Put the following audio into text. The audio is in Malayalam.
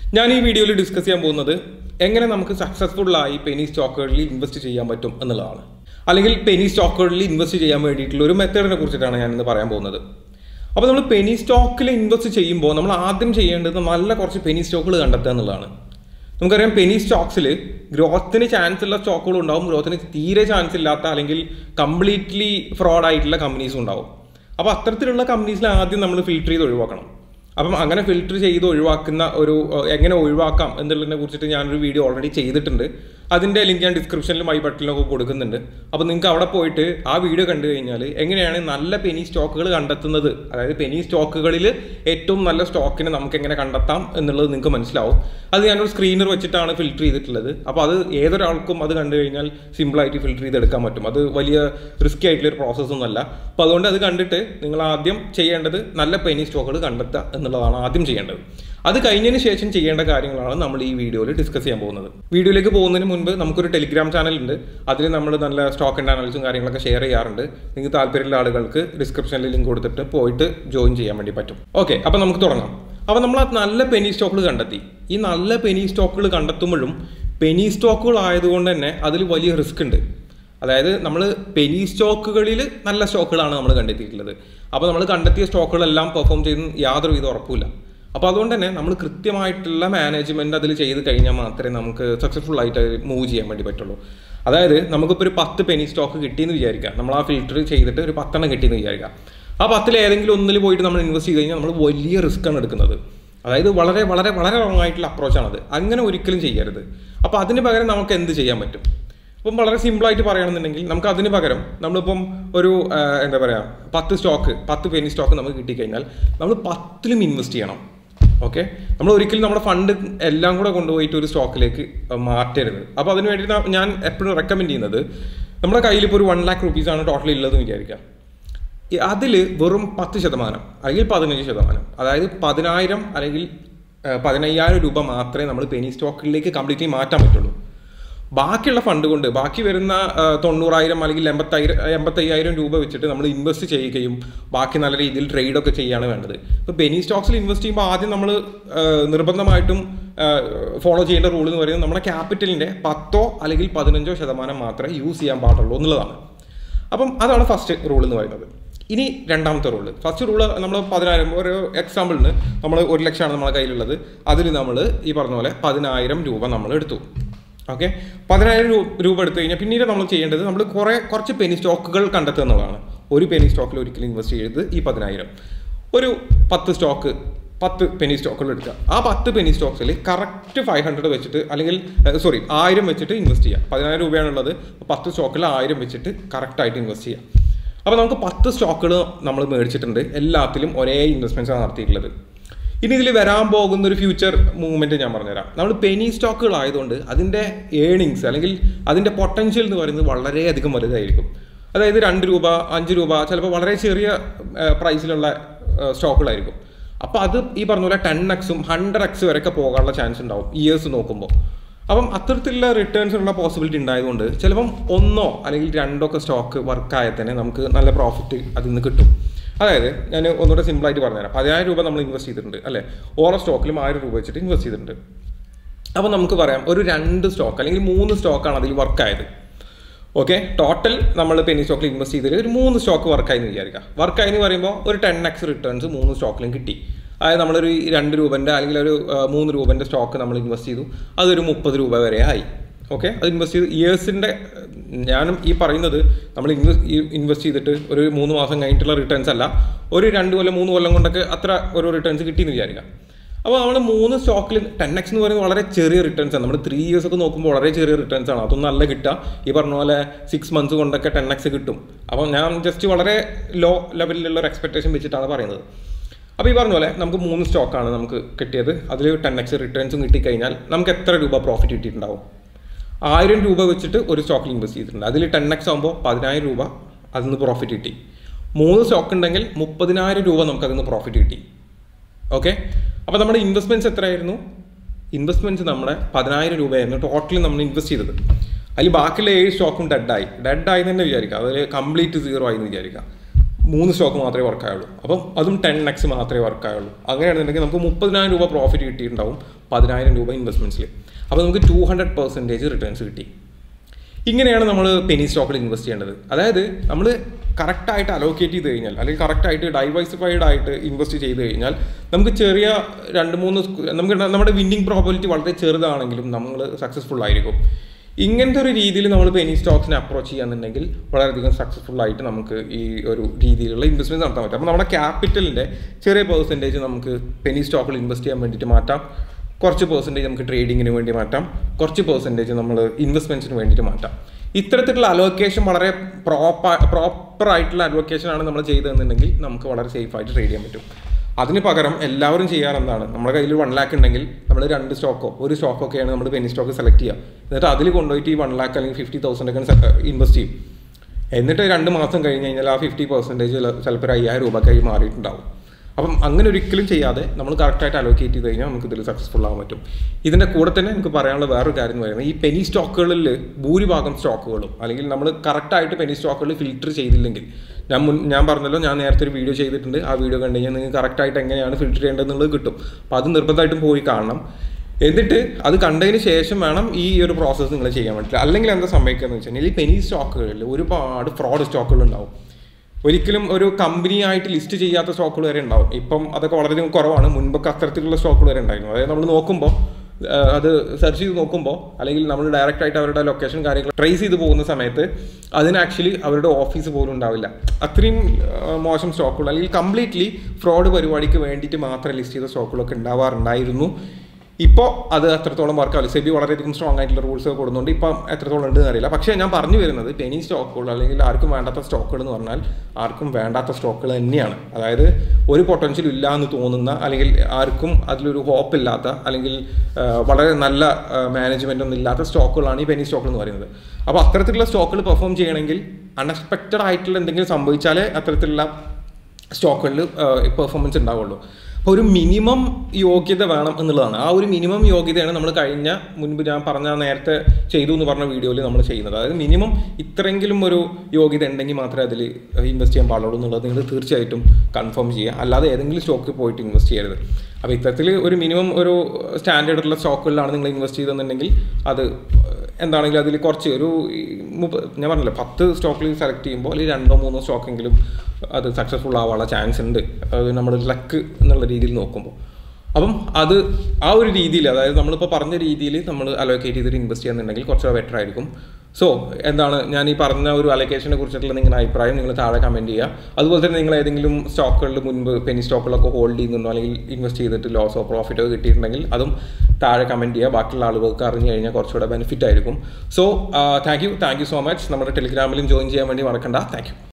ഞാൻ ഈ വീഡിയോയിൽ ഡിസ്കസ് ചെയ്യാൻ പോകുന്നത് എങ്ങനെ നമുക്ക് സക്സസ്ഫുള്ളായി പെനി സ്റ്റോക്കുകളിൽ ഇൻവെസ്റ്റ് ചെയ്യാൻ പറ്റും എന്നുള്ളതാണ് അല്ലെങ്കിൽ പെനി സ്റ്റോക്കുകളിൽ ഇൻവെസ്റ്റ് ചെയ്യാൻ വേണ്ടിയിട്ടുള്ള ഒരു മെത്തേഡിനെ കുറിച്ചിട്ടാണ് ഞാൻ ഇന്ന് പറയാൻ പോകുന്നത് അപ്പോൾ നമ്മൾ പെനി സ്റ്റോക്കിൽ ഇൻവെസ്റ്റ് ചെയ്യുമ്പോൾ നമ്മൾ ആദ്യം ചെയ്യേണ്ടത് നല്ല കുറച്ച് പെനി സ്റ്റോക്കുകൾ കണ്ടെത്തുക എന്നുള്ളതാണ് നമുക്കറിയാം പെനി സ്റ്റോക്സിൽ ഗ്രോത്തിന് ചാൻസ് ഉള്ള സ്റ്റോക്കുകളും ഉണ്ടാവും ഗ്രോത്തിന് തീരെ ചാൻസ് ഇല്ലാത്ത അല്ലെങ്കിൽ കംപ്ലീറ്റ്ലി ഫ്രോഡ് ആയിട്ടുള്ള കമ്പനീസും ഉണ്ടാവും അപ്പോൾ അത്തരത്തിലുള്ള കമ്പനീസിൽ ആദ്യം നമ്മൾ ഫിൽട്ടർ ചെയ്ത് ഒഴിവാക്കണം അപ്പം അങ്ങനെ ഫിൽട്ടർ ചെയ്ത് ഒഴിവാക്കുന്ന ഒരു ഏഹ്, എങ്ങനെ ഒഴിവാക്കാം എന്നുള്ളതിനെ കുറിച്ചിട്ട് ഞാനൊരു വീഡിയോ ഓൾറെഡി ചെയ്തിട്ടുണ്ട് അതിൻ്റെ ലിങ്ക് ഞാൻ ഡിസ്ക്രിപ്ഷനിലും ഐ ബട്ടണിലൊക്കെ കൊടുക്കുന്നുണ്ട് അപ്പോൾ നിങ്ങൾക്ക് അവിടെ പോയിട്ട് ആ വീഡിയോ കണ്ടു കഴിഞ്ഞാൽ എങ്ങനെയാണ് നല്ല പെനി സ്റ്റോക്കുകൾ കണ്ടെത്തുന്നത് അതായത് പെനി സ്റ്റോക്കുകളിൽ ഏറ്റവും നല്ല സ്റ്റോക്കിനെ നമുക്ക് എങ്ങനെ കണ്ടെത്താം എന്നുള്ളത് നിങ്ങൾക്ക് മനസ്സിലാവും അത് ഞാനൊരു സ്ക്രീനർ വെച്ചിട്ടാണ് ഫിൽട്ടർ ചെയ്തിട്ടുള്ളത് അപ്പോൾ അത് ഏതൊരാൾക്കും അത് കണ്ടു കഴിഞ്ഞാൽ സിമ്പിളായിട്ട് ഫിൽട്ടർ ചെയ്തെടുക്കാൻ പറ്റും അത് വലിയ റിസ്കി ആയിട്ടുള്ള ഒരു പ്രോസസ്സ് ഒന്നുമല്ല അപ്പോൾ അതുകൊണ്ട് അത് കണ്ടിട്ട് നിങ്ങൾ ആദ്യം ചെയ്യേണ്ടത് നല്ല പെനി സ്റ്റോക്കുകൾ കണ്ടെത്തുക എന്നുള്ളതാണ് ആദ്യം ചെയ്യേണ്ടത് അത് കഴിഞ്ഞതിന് ശേഷം ചെയ്യേണ്ട കാര്യങ്ങളാണ് നമ്മൾ ഈ വീഡിയോയിൽ ഡിസ്കസ് ചെയ്യാൻ പോകുന്നത് വീഡിയോയിലേക്ക് പോകുന്നതിന് മുൻപ് നമുക്കൊരു ടെലിഗ്രാം ചാനൽ ഉണ്ട് അതിൽ നമ്മൾ നല്ല സ്റ്റോക്ക് ആൻഡ് അനാലിസും കാര്യങ്ങളൊക്കെ ഷെയർ ചെയ്യാറുണ്ട് നിങ്ങൾക്ക് താല്പര്യമുള്ള ആളുകൾക്ക് ഡിസ്ക്രിപ്ഷനിൽ ലിങ്ക് കൊടുത്തിട്ട് പോയിട്ട് ജോയിൻ ചെയ്യാൻ വേണ്ടി പറ്റും ഓക്കെ അപ്പോൾ നമുക്ക് തുടങ്ങാം അപ്പോൾ നമ്മൾ ആ നല്ല പെനി സ്റ്റോക്കുകൾ കണ്ടെത്തി ഈ നല്ല പെനി സ്റ്റോക്കുകൾ കണ്ടെത്തുമ്പോഴും പെനി സ്റ്റോക്കുകൾ ആയതുകൊണ്ട് തന്നെ അതിൽ വലിയ റിസ്ക് ഉണ്ട് അതായത് നമ്മൾ പെനി സ്റ്റോക്കുകളിൽ നല്ല സ്റ്റോക്കുകളാണ് നമ്മൾ കണ്ടെത്തിയിട്ടുള്ളത് അപ്പോൾ നമ്മൾ കണ്ടെത്തിയ സ്റ്റോക്കുകളെല്ലാം പെർഫോം ചെയ്യുന്ന യാതൊരു വിധ ഉറപ്പില്ല അപ്പോൾ അതുകൊണ്ട് തന്നെ നമ്മൾ കൃത്യമായിട്ടുള്ള മാനേജ്മെൻറ്റ് അതിൽ ചെയ്ത് കഴിഞ്ഞാൽ മാത്രമേ നമുക്ക് സക്സസ്ഫുൾ ആയിട്ട് മൂവ് ചെയ്യാൻ വേണ്ടി പറ്റുള്ളൂ അതായത് നമുക്കിപ്പോൾ ഒരു പത്ത് പെനി സ്റ്റോക്ക് കിട്ടിയെന്ന് വിചാരിക്കുക നമ്മൾ ആ ഫിൽറ്റർ ചെയ്തിട്ട് ഒരു പത്തെണ്ണം കിട്ടിയെന്ന് വിചാരിക്കുക ആ പത്തിൽ ഏതെങ്കിലും ഒന്നിൽ പോയിട്ട് നമ്മൾ ഇൻവെസ്റ്റ് ചെയ്ത് കഴിഞ്ഞാൽ നമ്മൾ വലിയ റിസ്ക് ആണ് എടുക്കുന്നത് അതായത് വളരെ വളരെ വളരെ റോങ് ആയിട്ടുള്ള അപ്രോച്ചാണത് അങ്ങനെ ഒരിക്കലും ചെയ്യരുത് അപ്പോൾ അതിന് പകരം നമുക്ക് എന്ത് ചെയ്യാൻ പറ്റും ഇപ്പം വളരെ സിമ്പിളായിട്ട് പറയുകയാണെന്നുണ്ടെങ്കിൽ നമുക്ക് അതിന് പകരം നമ്മളിപ്പം ഒരു ആ, എന്താ പറയുക പത്ത് സ്റ്റോക്ക് പത്ത് പെനി സ്റ്റോക്ക് നമുക്ക് കിട്ടിക്കഴിഞ്ഞാൽ നമ്മൾ പത്തിലും ഇൻവെസ്റ്റ് ചെയ്യണം ഓക്കെ നമ്മൾ ഒരിക്കലും നമ്മുടെ ഫണ്ട് എല്ലാം കൂടെ കൊണ്ടുപോയിട്ട് ഒരു സ്റ്റോക്കിലേക്ക് മാറ്റരുത് അപ്പോൾ അതിന് വേണ്ടി ന- ഞാൻ എപ്പോഴും റെക്കമെൻഡ് ചെയ്യുന്നത് നമ്മുടെ കയ്യിൽ ഇപ്പോൾ ഒരു വൺ ലാക്ക് റുപ്പീസാണ് ടോട്ടൽ ഉള്ളതെന്ന് വിചാരിക്കാം അതിൽ വെറും പത്ത് ശതമാനം അല്ലെങ്കിൽ പതിനഞ്ച് ശതമാനം അതായത് പതിനായിരം അല്ലെങ്കിൽ ആ, പതിനയ്യായിരം രൂപ മാത്രമേ നമ്മൾ പെനി സ്റ്റോക്കിലേക്ക് കംപ്ലീറ്റ്ലി മാറ്റാൻ പറ്റുള്ളൂ ബാക്കിയുള്ള ഫണ്ട് കൊണ്ട് ബാക്കി വരുന്ന ആ, തൊണ്ണൂറായിരം അല്ലെങ്കിൽ എൺപത്തായിരം എൺപത്തയ്യായിരം രൂപ വെച്ചിട്ട് നമ്മൾ ഇൻവെസ്റ്റ് ചെയ്യുകയും ബാക്കി നല്ല രീതിയിൽ ട്രേഡൊക്കെ ചെയ്യാണ് വേണ്ടത് ഇപ്പോൾ പെനി സ്റ്റോക്സിൽ ഇൻവെസ്റ്റ് ചെയ്യുമ്പോൾ ആദ്യം നമ്മൾ നിർബന്ധമായിട്ടും ഫോളോ ചെയ്യേണ്ട റൂൾ എന്ന് പറയുന്നത് നമ്മുടെ ക്യാപിറ്റലിൻ്റെ പത്തോ അല്ലെങ്കിൽ പതിനഞ്ചോ ശതമാനം മാത്രമേ യൂസ് ചെയ്യാൻ പാടുള്ളൂ എന്നുള്ളതാണ് അപ്പം അതാണ് ഫസ്റ്റ് റൂൾ എന്ന് പറയുന്നത് ഇനി രണ്ടാമത്തെ റൂള് ഫസ്റ്റ് റൂള് നമ്മൾ പതിനായിരം ഒരു എക്സാമ്പിളിന് നമ്മൾ ഒരു ലക്ഷമാണ് നമ്മളെ കയ്യിലുള്ളത് അതിൽ നമ്മൾ ഈ പറഞ്ഞ പോലെ പതിനായിരം രൂപ നമ്മൾ എടുത്തു ഓക്കെ പതിനായിരം രൂ- രൂപ എടുത്തു കഴിഞ്ഞാൽ പിന്നീട് നമ്മൾ ചെയ്യേണ്ടത് നമ്മൾ കുറേ കുറച്ച് പെനി സ്റ്റോക്കുകൾ കണ്ടെത്തുക എന്നുള്ളതാണ് ഒരു പെനി സ്റ്റോക്കിൽ ഒരിക്കലും ഇൻവെസ്റ്റ് ചെയ്തത് ഈ പതിനായിരം ഒരു പത്ത് സ്റ്റോക്ക് പത്ത് പെനി സ്റ്റോക്കുകൾ എടുക്കുക ആ പത്ത് പെനി സ്റ്റോക്സിൽ കറക്റ്റ് ഫൈവ് ഹൺഡ്രഡ് വെച്ചിട്ട് അല്ലെങ്കിൽ സോറി ആയിരം വെച്ചിട്ട് ഇൻവെസ്റ്റ് ചെയ്യുക പതിനായിരം രൂപയാണുള്ളത് പത്ത് സ്റ്റോക്കിൽ ആയിരം വെച്ചിട്ട് കറക്റ്റായിട്ട് ഇൻവെസ്റ്റ് ചെയ്യുക അപ്പോൾ നമുക്ക് പത്ത് സ്റ്റോക്കുകൾ നമ്മൾ മേടിച്ചിട്ടുണ്ട് എല്ലാത്തിലും ഒരേ ഇൻവെസ്റ്റ്മെൻറ്റ്സാണ് നടത്തിയിട്ടുള്ളത് ഇനി ഇതിൽ വരാൻ പോകുന്ന ഒരു ഫ്യൂച്ചർ മൂവ്മെൻറ്റ് ഞാൻ പറഞ്ഞുതരാം നമ്മൾ പെനി സ്റ്റോക്കുകൾ ആയതുകൊണ്ട് അതിൻ്റെ ഏണിങ്സ് അല്ലെങ്കിൽ അതിൻ്റെ പൊട്ടൻഷ്യൽ എന്ന് പറയുന്നത് വളരെയധികം വലുതായിരിക്കും അതായത് രണ്ട് രൂപ അഞ്ച് രൂപ ചിലപ്പോൾ വളരെ ചെറിയ പ്രൈസിലുള്ള സ്റ്റോക്കുകളായിരിക്കും അപ്പോൾ അത് ഈ പറഞ്ഞ പോലെ ടെൻ എക്സും ഹൺഡ്രഡ് എക്സ് വരെയൊക്കെ പോകാനുള്ള ചാൻസ് ഉണ്ടാവും ഇയേഴ്സ് നോക്കുമ്പോൾ അപ്പം അത്തരത്തിലുള്ള റിട്ടേൺസിനുള്ള പോസിബിലിറ്റി ഉണ്ടായതുകൊണ്ട് ചിലപ്പം ഒന്നോ അല്ലെങ്കിൽ രണ്ടോ ഒക്കെ സ്റ്റോക്ക് വർക്കായാൽ തന്നെ നമുക്ക് നല്ല പ്രോഫിറ്റ് അതിൽ നിന്ന് കിട്ടും അതായത് ഞാൻ ഒന്നുകൂടെ സിമ്പിളായിട്ട് പറഞ്ഞുതരാം പതിനായിരം രൂപ നമ്മൾ ഇൻവെസ്റ്റ് ചെയ്തിട്ടുണ്ട് അല്ലേ ഓരോ സ്റ്റോക്കിലും ആയിരം രൂപ വെച്ചിട്ട് ഇൻവെസ്റ്റ് ചെയ്തിട്ടുണ്ട് അപ്പോൾ നമുക്ക് പറയാം ഒരു രണ്ട് സ്റ്റോക്ക് അല്ലെങ്കിൽ മൂന്ന് സ്റ്റോക്കാണ് അതിൽ വർക്കായത് ഓക്കെ ടോട്ടൽ നമ്മൾ പെനി സ്റ്റോക്കിൽ ഇൻവെസ്റ്റ് ചെയ്തതിൽ ഒരു മൂന്ന് സ്റ്റോക്ക് വർക്കായി എന്ന് വിചാരിക്കുക വർക്കായി എന്ന് പറയുമ്പോൾ ഒരു ടെൻ എക്സ് റിട്ടേൺസ് മൂന്ന് സ്റ്റോക്കിലും കിട്ടി അതായത് നമ്മളൊരു രണ്ട് രൂപൻ്റെ അല്ലെങ്കിൽ ഒരു ആ, മൂന്ന് രൂപൻ്റെ സ്റ്റോക്ക് നമ്മൾ ഇൻവെസ്റ്റ് ചെയ്തു അതൊരു മുപ്പത് രൂപ വരെ ആയി ഓക്കെ അത് ഇൻവെസ്റ്റ് ചെയ്ത് ഇയേഴ്സിൻ്റെ ഞാനും ഈ പറയുന്നത് നമ്മൾ ഇൻവെസ്റ്റ് ഇൻവെസ്റ്റ് ചെയ്തിട്ട് ഒരു മൂന്ന് മാസം കഴിഞ്ഞിട്ടുള്ള റിട്ടേൺസ് അല്ല ഒരു രണ്ട് കൊല്ലം മൂന്ന് കൊല്ലം കൊണ്ടൊക്കെ അത്ര ഒരു റിട്ടേൺസ് കിട്ടിയെന്ന് വിചാരിക്കാം അപ്പോൾ നമ്മൾ മൂന്ന് സ്റ്റോക്കിൽ ടെൻ എക്സ് എന്ന് പറയുന്നത് വളരെ ചെറിയ റിട്ടേൺസ് ആണ് നമ്മൾ ത്രീ ഇയേഴ്സ് ഒക്കെ നോക്കുമ്പോൾ വളരെ ചെറിയ റിട്ടേൺസ് ആണ് അതൊന്നും നല്ല കിട്ടുക ഈ പറഞ്ഞ പോലെ സിക്സ് മന്ത്സ് കൊണ്ടൊക്കെ ടെൻ എക്സ് കിട്ടും അപ്പോൾ ഞാൻ ജസ്റ്റ് വളരെ ലോ ലെവലിലുള്ള ഒരു എക്സ്പെക്ടേഷൻ വെച്ചിട്ടാണ് പറയുന്നത് അപ്പോൾ ഈ പറഞ്ഞ പോലെ നമുക്ക് മൂന്ന് സ്റ്റോക്കാണ് നമുക്ക് കിട്ടിയത് അതിൽ ടെൻ എക്സ് റിട്ടേൺസും കിട്ടിക്കഴിഞ്ഞാൽ നമുക്ക് എത്ര രൂപ പ്രോഫിറ്റ് കിട്ടിയിട്ടുണ്ടാവും ആയിരം രൂപ വെച്ചിട്ട് ഒരു സ്റ്റോക്കിൽ ഇൻവെസ്റ്റ് ചെയ്തിട്ടുണ്ട് അതിൽ ടെൻ എക്സ് ആകുമ്പോൾ പതിനായിരം രൂപ അതിൽ നിന്ന് പ്രോഫിറ്റ് കിട്ടി മൂന്ന് സ്റ്റോക്ക് ഉണ്ടെങ്കിൽ മുപ്പതിനായിരം രൂപ നമുക്ക് അതിൽ നിന്ന് പ്രോഫിറ്റ് കിട്ടി ഓക്കെ അപ്പോൾ നമ്മുടെ ഇൻവെസ്റ്റ്മെൻറ്റ്സ് എത്രയായിരുന്നു ഇൻവെസ്റ്റ്മെൻറ്റ്സ് നമ്മുടെ പതിനായിരം രൂപയായിരുന്നു ടോട്ടലി നമ്മൾ ഇൻവെസ്റ്റ് ചെയ്തത് അതിൽ ബാക്കിയുള്ള ഏഴ് സ്റ്റോക്കും ഡെഡായി ഡെഡായി തന്നെ വിചാരിക്കുക അതിൽ കംപ്ലീറ്റ് സീറോ ആയി എന്ന് വിചാരിക്കുക മൂന്ന് സ്റ്റോക്ക് മാത്രമേ വർക്ക് ആയുള്ളൂ അപ്പം അതും ടെൻ എക്സ് മാത്രമേ വർക്ക് ആയുള്ളൂ അങ്ങനെയാണെന്നുണ്ടെങ്കിൽ നമുക്ക് മുപ്പതിനായിരം രൂപ പ്രോഫിറ്റ് കിട്ടിയിട്ടുണ്ടാവും പതിനായിരം രൂപ ഇൻവെസ്റ്റ്മെൻറ്റ്സിൽ അപ്പോൾ നമുക്ക് ടു ഹൺഡ്രഡ് പെർസെൻറ്റേജ് റിട്ടേൺസ് കിട്ടി ഇങ്ങനെയാണ് നമ്മൾ പെനി സ്റ്റോക്കിൽ ഇൻവെസ്റ്റ് ചെയ്യേണ്ടത് അതായത് നമ്മൾ കറക്റ്റായിട്ട് അലോക്കേറ്റ് ചെയ്ത് കഴിഞ്ഞാൽ അല്ലെങ്കിൽ കറക്റ്റായിട്ട് ഡൈവേഴ്സിഫൈഡ് ആയിട്ട് ഇൻവെസ്റ്റ് ചെയ്ത് കഴിഞ്ഞാൽ നമുക്ക് ചെറിയ രണ്ട് മൂന്ന് സ്കു- നമുക്ക് നമ്മുടെ വിന്നിങ് പ്രോബിലിറ്റി വളരെ ചെറുതാണെങ്കിലും നമ്മൾ സക്സസ്ഫുൾ ആയിരിക്കും ഇങ്ങനത്തെ ഒരു രീതിയിൽ നമ്മൾ പെനി സ്റ്റോക്സിനെ അപ്രോച്ച് ചെയ്യാന്നുണ്ടെങ്കിൽ വളരെയധികം സക്സസ്ഫുൾ ആയിട്ട് നമുക്ക് ഈ ഒരു രീതിയിലുള്ള ഇൻവെസ്റ്റ്മെന്റ് നടത്താൻ പറ്റും അപ്പോൾ നമ്മുടെ ക്യാപിറ്റലിൻ്റെ ചെറിയ പെർസെൻറ്റേജ് നമുക്ക് പെനി സ്റ്റോക്കിൽ ഇൻവെസ്റ്റ് ചെയ്യാൻ വേണ്ടിയിട്ട് മാറ്റാം കുറച്ച് പെർസെൻറ്റേജ് നമുക്ക് ട്രേഡിങ്ങിന് വേണ്ടി മാറ്റാം കുറച്ച് പെർസെൻറ്റേജ് നമ്മൾ ഇൻവെസ്റ്റ്മെൻറ്റ്സിന് വേണ്ടിയിട്ട് മാറ്റാം ഇത്തരത്തിലുള്ള അലോക്കേഷൻ വളരെ പ്രോപ്പർ പ്രോപ്പർ ആയിട്ടുള്ള അലോക്കേഷൻ ആണ് നമ്മൾ ചെയ്തതെന്നുണ്ടെങ്കിൽ നമുക്ക് വളരെ സേഫ് ആയിട്ട് ട്രേഡ് ചെയ്യാൻ പറ്റും അതിന് പകരം എല്ലാവരും ചെയ്യാറെന്താണ് നമ്മുടെ കയ്യിൽ വൺ ലാക്ക് ഉണ്ടെങ്കിൽ നമ്മൾ രണ്ട് സ്റ്റോക്കോ ഒരു സ്റ്റോക്കോ ഒക്കെയാണ് നമ്മൾ പെനി സ്റ്റോക്ക് സെലക്ട് ചെയ്യുക എന്നിട്ട് അതിൽ കൊണ്ടുപോയിട്ട് ഈ വൺ ലാക്ക് അല്ലെങ്കിൽ ഫിഫ്റ്റി തൗസൻഡ് ഒക്കെ ഇൻവെസ്റ്റ് ചെയ്യും എന്നിട്ട് രണ്ട് മാസം കഴിഞ്ഞ് കഴിഞ്ഞാൽ ആ ഫിഫ്റ്റി പെർസെൻറ്റേജ് ചിലപ്പോൾ ഒരു അയ്യായിരം രൂപക്കായി മാറിയിട്ടുണ്ടാവും അപ്പം അങ്ങനെ ഒരിക്കലും ചെയ്യാതെ നമ്മൾ കറക്റ്റായിട്ട് അലോക്കേറ്റ് ചെയ്ത് കഴിഞ്ഞാൽ നമുക്ക് ഇതിൽ സക്സസ്ഫുൾ ആകാൻ പറ്റും ഇതിൻ്റെ കൂടെ തന്നെ എനിക്ക് പറയാനുള്ള വേറൊരു കാര്യം എന്ന് പറയുന്നത് ഈ പെനി സ്റ്റോക്കുകളിൽ ഭൂരിഭാഗം സ്റ്റോക്കുകളും അല്ലെങ്കിൽ നമ്മൾ കറക്റ്റായിട്ട് പെനി സ്റ്റോക്കുകൾ ഫിൽറ്റർ ചെയ്തില്ലെങ്കിൽ ഞാൻ മുൻ ഞാൻ പറഞ്ഞല്ലോ ഞാൻ നേരത്തെ ഒരു വീഡിയോ ചെയ്തിട്ടുണ്ട് ആ വീഡിയോ കണ്ടു കഴിഞ്ഞാൽ നിങ്ങൾക്ക് കറക്റ്റായിട്ട് എങ്ങനെയാണ് ഫിൽറ്റർ ചെയ്യേണ്ടതെന്നുള്ളത് കിട്ടും അപ്പോൾ അത് നിർബന്ധമായിട്ടും പോയി കാണണം എന്നിട്ട് അത് കണ്ടതിന് ശേഷം വേണം ഈ ഒരു പ്രോസസ്സ് നിങ്ങൾ ചെയ്യാൻ വേണ്ടിയിട്ട് അല്ലെങ്കിൽ എന്താ സംഭവിക്കുക എന്ന് വെച്ച് കഴിഞ്ഞാൽ ഈ പെനി സ്റ്റോക്കുകളിൽ ഒരുപാട് ഫ്രോഡ് സ്റ്റോക്കുകൾ ഉണ്ടാവും ഒരിക്കലും ഒരു കമ്പനി ആയിട്ട് ലിസ്റ്റ് ചെയ്യാത്ത സ്റ്റോക്കുകൾ വരെ ഉണ്ടാവും ഇപ്പം അതൊക്കെ വളരെയധികം കുറവാണ് മുൻപൊക്കെ അത്തരത്തിലുള്ള സ്റ്റോക്കുകൾ വരെ ഉണ്ടായിരുന്നു അതായത് നമ്മൾ നോക്കുമ്പോൾ ആ, അത് സെർച്ച് ചെയ്ത് നോക്കുമ്പോൾ അല്ലെങ്കിൽ നമ്മൾ ഡയറക്റ്റ് ആയിട്ട് അവരുടെ ലൊക്കേഷൻ കാര്യങ്ങൾ ട്രേസ് ചെയ്ത് പോകുന്ന സമയത്ത് അതിന് ആക്ച്വലി അവരുടെ ഓഫീസ് പോലും ഉണ്ടാവില്ല അത്രയും ആ, മോശം സ്റ്റോക്കുകൾ അല്ലെങ്കിൽ കംപ്ലീറ്റ്ലി ഫ്രോഡ് പരിപാടിക്ക് വേണ്ടിയിട്ട് മാത്രം ലിസ്റ്റ് ചെയ്ത സ്റ്റോക്കുകളൊക്കെ ഉണ്ടാവാറുണ്ടായിരുന്നു ഇപ്പോൾ അത് എത്രത്തോളം വർക്ക് ആവില്ല സെബി വളരെയധികം സ്ട്രോങ് ആയിട്ടുള്ള റൂൾസ് കൊടുക്കുന്നുണ്ട് ഇപ്പം എത്രത്തോളം ഉണ്ടെന്ന് അറിയില്ല പക്ഷേ ഞാൻ പറഞ്ഞു വരുന്നത് പെനി സ്റ്റോക്കുകൾ അല്ലെങ്കിൽ ആർക്കും വേണ്ടാത്ത സ്റ്റോക്കുകൾ എന്ന് പറഞ്ഞാൽ ആർക്കും വേണ്ടാത്ത സ്റ്റോക്കുകൾ തന്നെയാണ് അതായത് ഒരു പൊട്ടൻഷ്യൽ ഇല്ല എന്ന് തോന്നുന്ന അല്ലെങ്കിൽ ആർക്കും അതിലൊരു ഹോപ്പ് ഇല്ലാത്ത അല്ലെങ്കിൽ ആ, വളരെ നല്ല മാനേജ്മെൻ്റ് ഒന്നും ഇല്ലാത്ത സ്റ്റോക്കുകളാണ് ഈ പെനി സ്റ്റോക്കുകൾ എന്ന് പറയുന്നത് അപ്പോൾ അത്തരത്തിലുള്ള സ്റ്റോക്കുകൾ പെർഫോം ചെയ്യണമെങ്കിൽ അൺഎക്സ്പെക്റ്റഡ് ആയിട്ടുള്ള എന്തെങ്കിലും സംഭവിച്ചാലേ അത്തരത്തിലുള്ള സ്റ്റോക്കുകളിൽ പെർഫോമൻസ് ഉണ്ടാവുള്ളൂ അപ്പോൾ ഒരു മിനിമം യോഗ്യത വേണം എന്നുള്ളതാണ് ആ ഒരു മിനിമം യോഗ്യതയാണ് നമ്മൾ കഴിഞ്ഞ മുൻപ് ഞാൻ പറഞ്ഞ നേരത്തെ ചെയ്തു എന്ന് പറഞ്ഞ വീഡിയോയിൽ നമ്മൾ ചെയ്യുന്നത് അതായത് മിനിമം ഇത്രയെങ്കിലും ഒരു യോഗ്യത ഉണ്ടെങ്കിൽ മാത്രമേ അതിൽ ഇൻവെസ്റ്റ് ചെയ്യാൻ പാടുള്ളൂ എന്നുള്ളത് നിങ്ങൾ തീർച്ചയായിട്ടും കൺഫേം ചെയ്യുക അല്ലാതെ ഏതെങ്കിലും സ്റ്റോക്കിൽ പോയിട്ട് ഇൻവെസ്റ്റ് ചെയ്യരുത് അപ്പോൾ ഇത്തരത്തിൽ ഒരു മിനിമം ഒരു സ്റ്റാൻഡേർഡുള്ള സ്റ്റോക്കുകളിലാണ് നിങ്ങൾ ഇൻവെസ്റ്റ് ചെയ്തതെന്നുണ്ടെങ്കിൽ അത് എന്താണെങ്കിലും അതിൽ കുറച്ച് ഒരു ഈ മുപ്പ- ഞാൻ പറഞ്ഞല്ലോ പത്ത് സ്റ്റോക്കിൽ സെലക്ട് ചെയ്യുമ്പോൾ അല്ലെങ്കിൽ രണ്ടോ മൂന്നോ സ്റ്റോക്കെങ്കിലും അത് സക്സസ്ഫുൾ ആവാനുള്ള ചാൻസ് ഉണ്ട് അത് നമ്മുടെ ലക്ക് എന്നുള്ള രീതിയിൽ നോക്കുമ്പോൾ അപ്പം അത് ആ ഒരു രീതിയിൽ അതായത് നമ്മളിപ്പോൾ പറഞ്ഞ രീതിയിൽ നമ്മൾ അലോക്കേറ്റ് ചെയ്തിട്ട് ഇൻവെസ്റ്റ് ചെയ്യുന്നുണ്ടെങ്കിൽ കുറച്ചുകൂടെ ബെറ്റർ ആയിരിക്കും സോ എന്താണ് ഞാൻ ഈ പറഞ്ഞ ഒരു അലൊക്കേഷനെ കുറിച്ചിട്ടുള്ള നിങ്ങളുടെ അഭിപ്രായം നിങ്ങൾ താഴെ കമൻറ്റ് ചെയ്യുക അതുപോലെ തന്നെ നിങ്ങൾ ഏതെങ്കിലും സ്റ്റോക്കുകളിൽ മുൻപ് പെനി സ്റ്റോക്കുകളൊക്കെ ഹോൾഡ് ചെയ്യുന്നുണ്ടോ അല്ലെങ്കിൽ ഇൻവെസ്റ്റ് ചെയ്തിട്ട് ലോസോ പ്രോഫിറ്റോ കിട്ടിയിട്ടുണ്ടെങ്കിൽ അതും താഴെ കമൻറ്റ് ചെയ്യുക ബാക്കിയുള്ള ആളുകൾക്ക് അറിഞ്ഞു കഴിഞ്ഞാൽ കുറച്ചുകൂടെ ബെനിഫിറ്റ് ആയിരിക്കും so thank you thank you so much നമ്മുടെ ടെലിഗ്രാമിലും ജോയിൻ ചെയ്യാൻ വേണ്ടി മറക്കണ്ട താങ്ക് യു